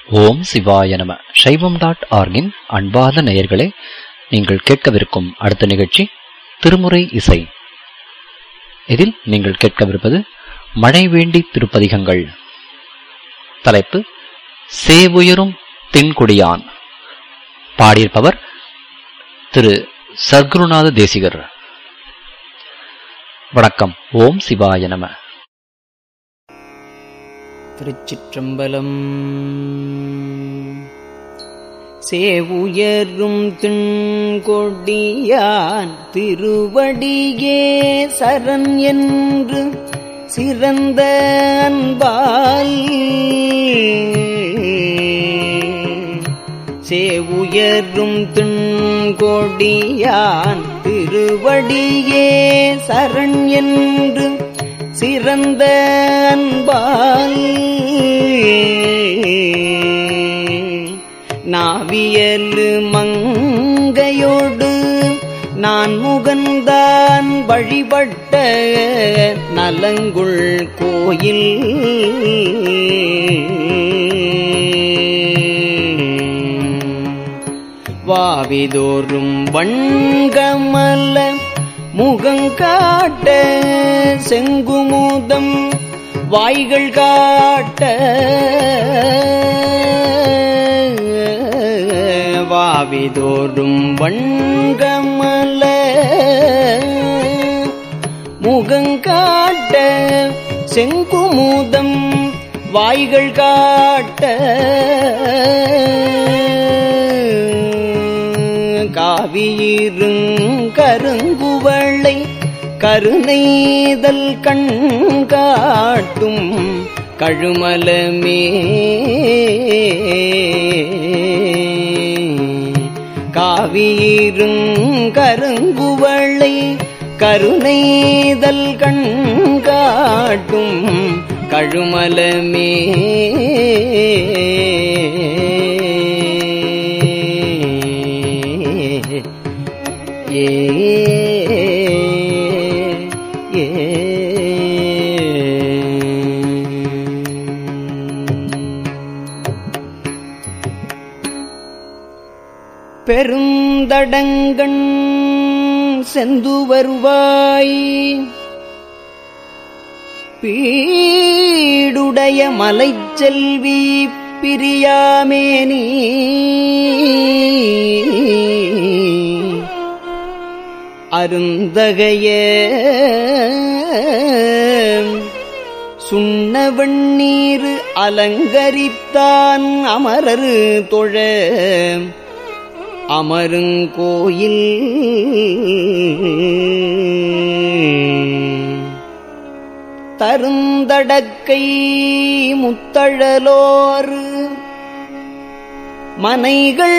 ஓம் சிவாய நம சைவம் டாட் ஆர்கின் அன்பார்ந்த நேயர்களே நீங்கள் கேட்கவிருக்கும் அடுத்த நிகழ்ச்சி திருமுறை இசை இதில் நீங்கள் கேட்கவிருப்பது மழை வேண்டி திருப்பதிகங்கள் தலைப்பு சேவுயரும் தென்குடியான் பாடியிருப்பவர் திரு சர்க்குருநாத தேசிகர் வணக்கம் ஓம் சிவாய நம திருச்சிற்றம்பலம் சேவுயரும் திண்கொடியான் திருவடியே சரண் என்று சிறந்த அன்பால் சேவுயரும் திண்கொடியான் திருவடியே சரண் என்று சிறந்த அன்பால் நாவியலு மங்கையோடு நான் முகந்தான் வழிபட்ட நலங்குள் கோயில் வாவிதோறும் வண்கமல்ல முகங்காட்ட செங்குமுதம் வாய்கள் காட்ட வாவிதோறும் வண்கமல முகங்காட்ட செங்குமுதம் வாய்கள் காட்ட காவியிருங்கருங்குவளை கருணைதல் கண் காட்டும் கழுமலமே காவியிருங்கருங்குவளை கருணைதல் கண் காட்டும் கழுமலமே ஏ ஏ பெருந்தடங்கண் செந்து வருவாய் பீடுடைய மலைச்செல்வி பிரியாமேனி அருந்தகைய சுண்ண வெண்ணீர் அலங்கரித்தான் அமரரு தொழ அமருங்கோயில் தருந்தடக்கை முத்தழலோர் மனைகள்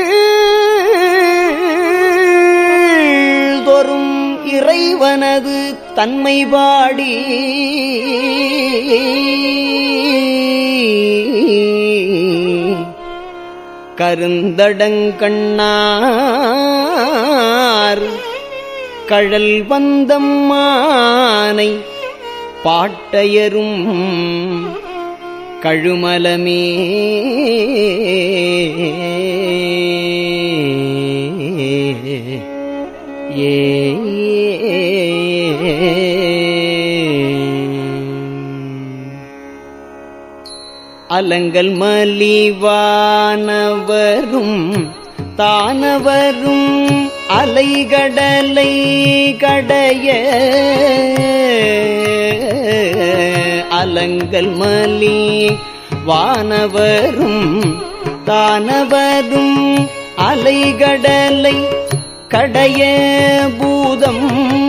தோறும் இறைவனது தன்மை பாடி கருந்தடங்கண்ணார் கழல் வந்தம் மானை பாட்டையரும் கழுமலமே ஏ அலங்கல் மலிவானவரும் தானவரும் அலைகடலை கடைய அலங்கல் மலி வானவரும் தானவரும் அலைகடலை கடைய பூதம்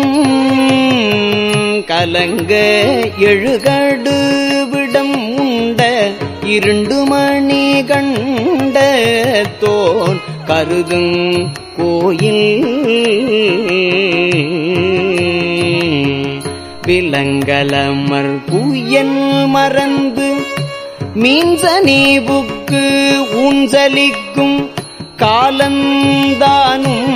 கலங்க எழுகடு விடம் உண்ட இருண்டு மணி கண்ட தோன் கருதும் கோயில் விலங்கலமர் குயன் மறந்து மீன்சனீபுக்கு ஊஞ்சலிக்கும் காலந்தானும்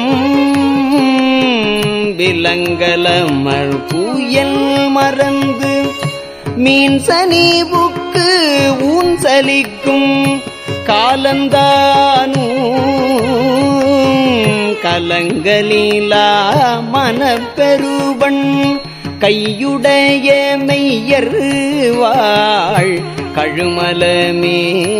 விலங்கலமர் புயல் மறந்து மீன் சனீவுக்கு ஊன் சலிக்கும் காலந்தானும் கலங்கலீலா மனப்பெருவன் கையுடைய மெய்யர் வாழ் கழுமலமே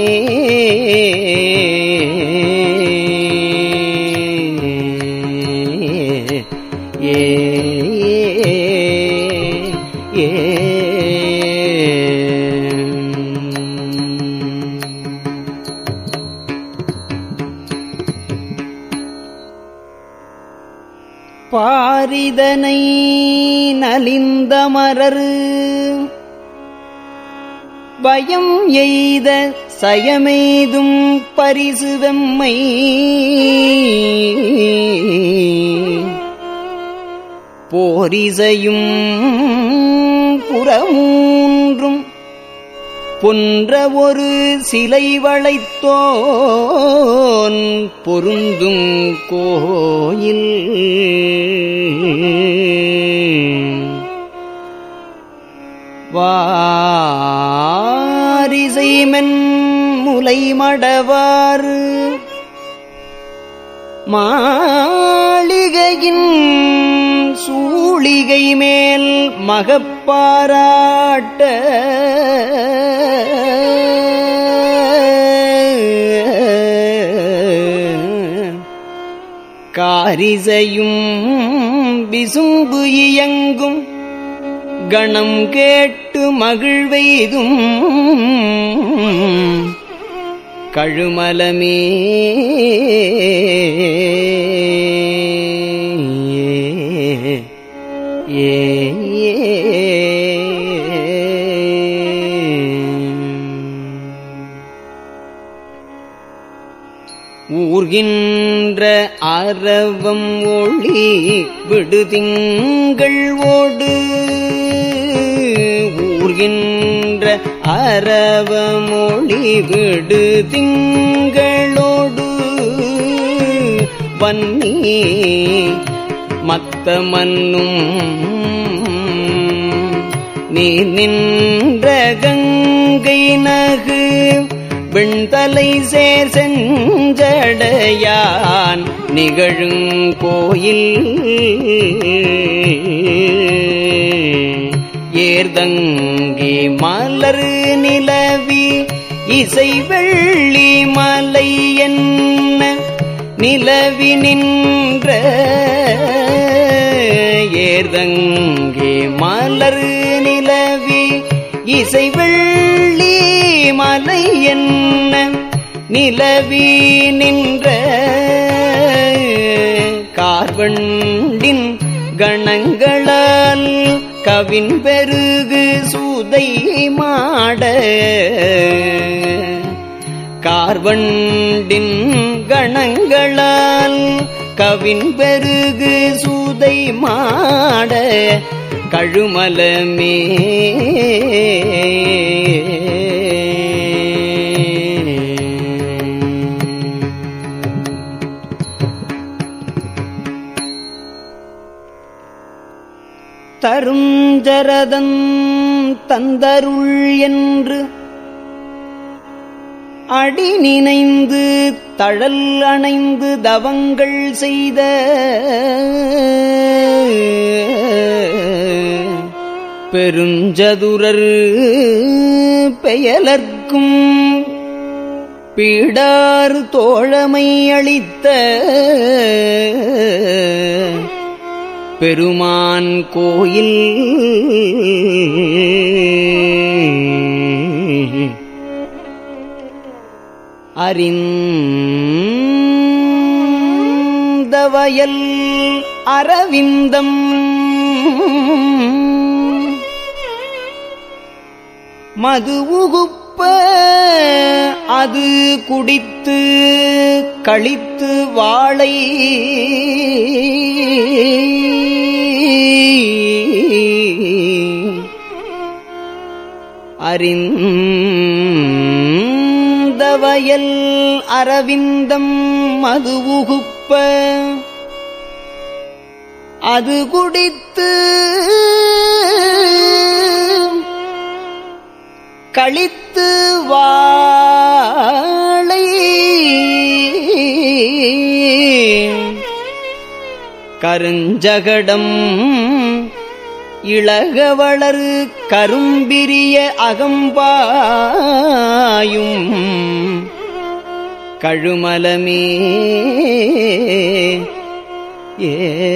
ஏ ஏ பாரிதனை நலிந்த மரரு பயம் எய்த சயமெய்தும் பரிசு வெம்மை போரிசையும் புறமூன்றும் பொன்ற ஒரு சிலை வளைத்தோன் பொருந்தும் கோயில் வாரிசைமென் முலை மடவாறு மாளிகையின் சூளிகை மேல் மகப்பாராட்ட காரிசையும் விசும்பு இயங்கும் கணம் கேட்டு மகிழ்வெய்தும் கழுமலமே ஏ ஊர்கின்ற அரவம் ஒளி விடுதிங்கள் ஓடு ஊர்கின்ற அரவமொழி விடு திங்களோடு வன்னி மத்த மன்னும் நீ நின்ற கங்கை நகு விண்தலை சேர் செஞ்சடையான் நிகழும் கோயில் ஏர்தங்கி மலர் நிலவி இசை வெள்ளி மலை என்ன நிலவி நின்ற ஏர்தங்கி மலர் நிலவி இசை வெள்ளி மலை என்ன நிலவி நின்ற கார்வண்டின் கணங்களால் கவின் பெருகு சூதை மாட கார்வண்டின் கணங்களால் கவின் பெருகு சூதை மாட கழுமலமே தருஞ்சரதன் தந்தருள் என்று அடி நினைந்து தழல் அணைந்து தவங்கள் செய்த பெருஞ்சதுரர் பெயலர்க்கும் பீடார் தோழமை அளித்த பெருமான் கோயில் அறிந்த வயல் அரவிந்தம் மது உகுப்ப அது குடித்து கழித்து வாழை அறிந்த வயல் அரவிந்தம் மது உகுப்ப அது குடித்து கழித்து வாழை கருஞ்சகடம் இளகவளரு கரும்பிரிய அகம்பாயும் கழுமலமே ஏ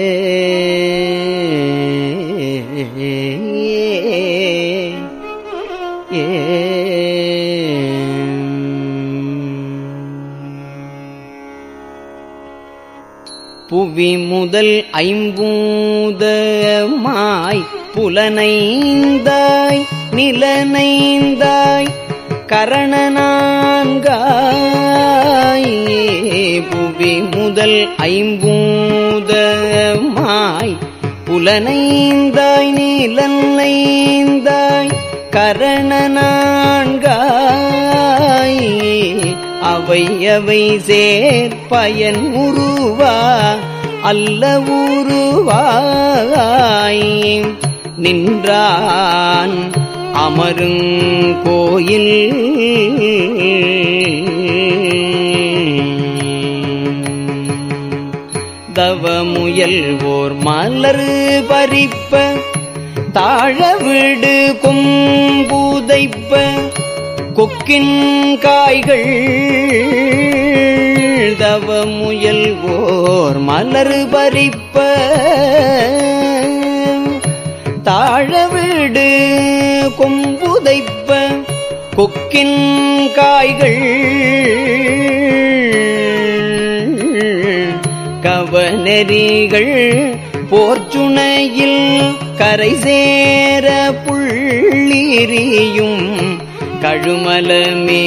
புவி முதல் ஐம்பூதமாய் புலனைந்தாய் நிலனைந்தாய் கரணனான்காய் புவி முதல் ஐம்பூதமாய் புலனைந்தாய் நிலனைந்தாய் கரணனான்காய் அவை அவை சேர் பயன் உருவா அல்ல உருவாய் நின்றான் அமருங்கோயில் தவமுயல் ஓர் மலர் பறிப்ப தாழ விடு கொம்புதைப்ப கொக்கின் காய்கள் தவமுயல் ஓர் மலர் பறிப்ப தாழ விடு கொம்புதைப்ப கொக்கின் காய்கள் கவனெறிகள் போர்ச்சுனையில் கரை சேர புள்ளிரியும் கழுமலமே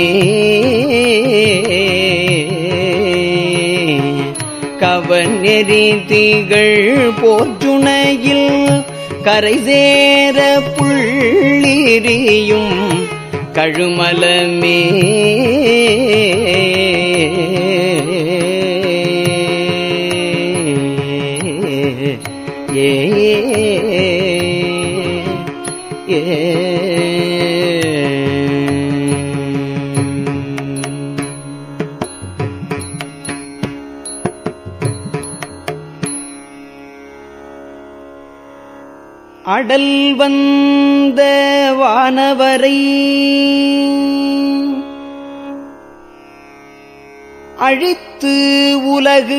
கவனெறி திகழ் போர்ச்சுனையில் கரை சேர புள்ளிரியும் கழுமலமே ஏ ஏ அடல் வந்த வானவரை அழித்து உலகு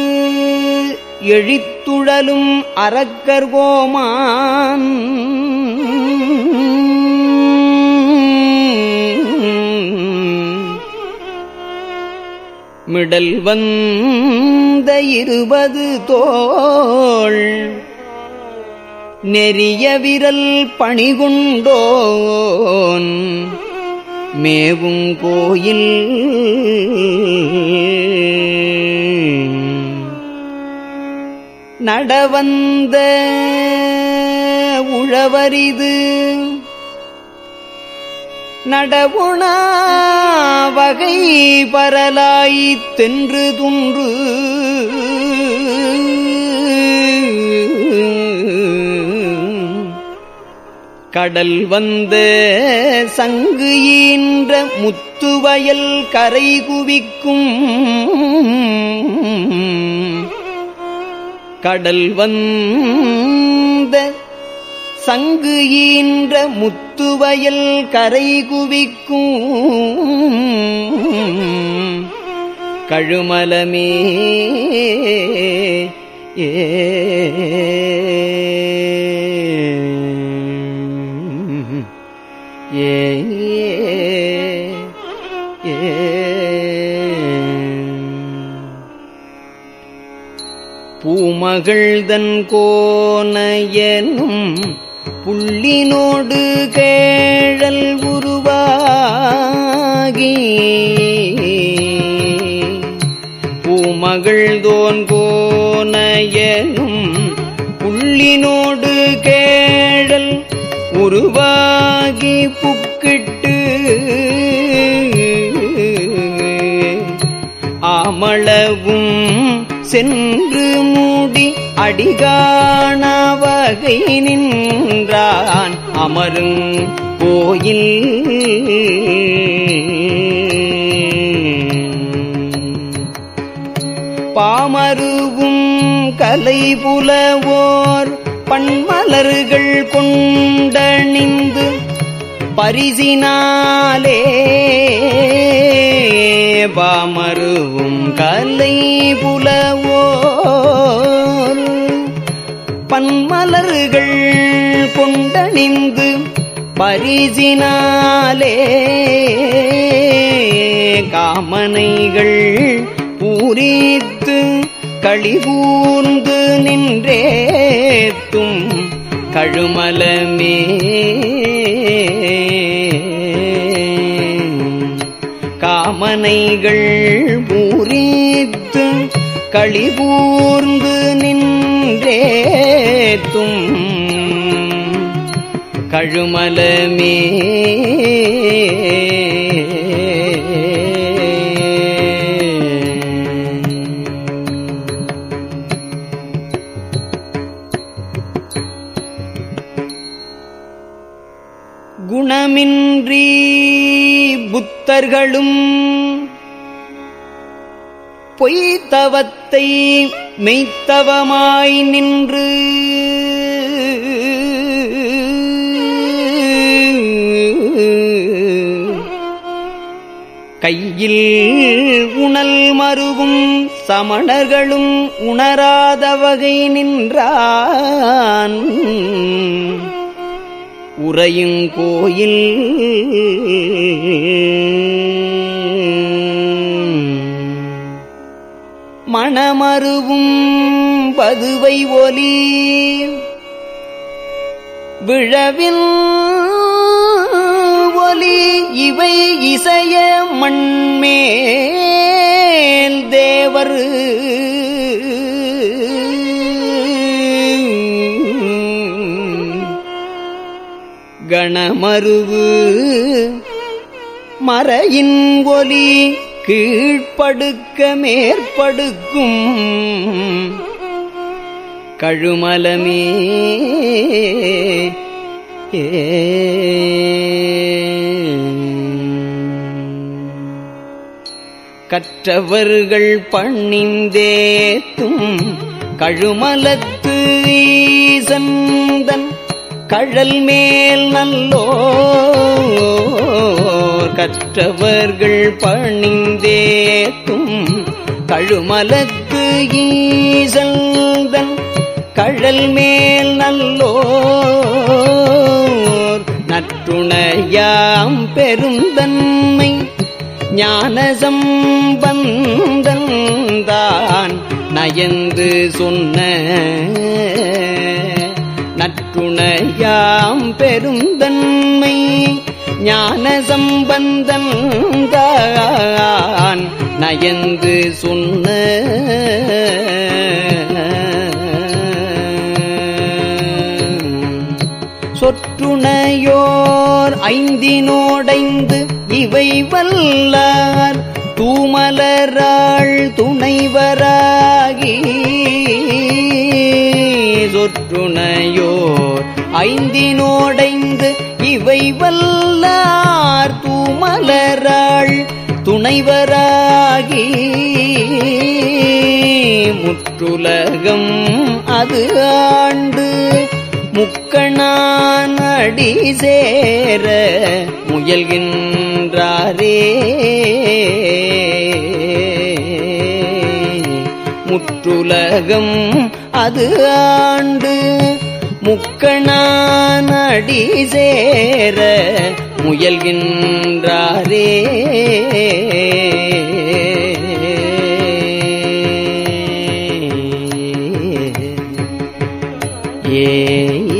எழித்துழலும் அரக்கர்கோமான் மிடல் வந்த இருபது தோள் நெறிய விரல் பணிகுண்டோன் மேவும் கோயில் நடவந்த உழவரிது நடவுணா வகை பரலாய் தென்று துன்று கடல் வந்த சங்கு ஈன்ற முத்துவயல் கரை குவிக்கும் கடல் வந்த சங்கு ஈன்ற முத்துவயல் கரை குவிக்கும் கழுமலமே ஏ ஏ பூமகள்தன் கோனையனும் புள்ளினோடு கேழல் உருவாகி பூமகள் தோன் கோனையனும் புள்ளினோடு கேழல் உருவாகி புக்கிட்டு ஆமளவும் சென்று மூடி அடிகாண வகை நின்றான் அமருங் கோயில் பாமருவும் கலை புலவோர் பண்மலர்கள் கொண்டணிந்து பரிசினாலே பாமருவும் கலை புலவோர் பன்மலர்கள் கொண்டணிந்து பரிசினாலே காமனைகள் பூரித்து களிகூர்ந்து நின்றேத்தும் கழுமலமே காமனைகள் பூரித்து களிகூர்ந்து நின்றேத்தும் கழுமலமே குணமின்றி புத்தர்களும் பொய்த்தவத்தை மெய்த்தவமாய் நின்று கையில் உணல் மருவும் சமணர்களும் உணராத வகை நின்றான் உறையும் கோயில் மணமருவும் பதுவை ஒலி விழவில் ஒலி இவை இசைய மண்மேல் தேவர் கணமருவு மறையின் ஒலி கீழ்ப்படுக்க மேற்படுக்கும் கழுமலமே கற்றவர்கள் பணிந்தேத்தும் கழுமலத்து ஈசந்தன் கழல் மேல் நல்லோ கற்றவர்கள் பணிந்தேத்தும் கழுமலத்து ஈசந்தன் கழல் மேல் நல்லோர் நற்றுணையாம் பெருந்தன்மை ஞானசம்பந்தந்தான் நயந்து சொன்ன நற்றுணையாம் பெருந்தன்மை ஞானசம்பந்தந்தான் நயந்து சொன்ன சொற்றுணையோர் ஐந்தினோடைந்து இவை வல்லார் தூமலராள் துணைவராகி சொற்றுணையோர் ஐந்தினோடைந்து இவை வல்லார் தூமலராள் துணைவராகி முற்றுலகம் அது ஆண்டு முக்கணான் அடி சேர முயல்கின்றாரே முற்றுலகம் அது ஆண்டு முக்கணான் அடி சேர முயல்கின்றாரே ஏ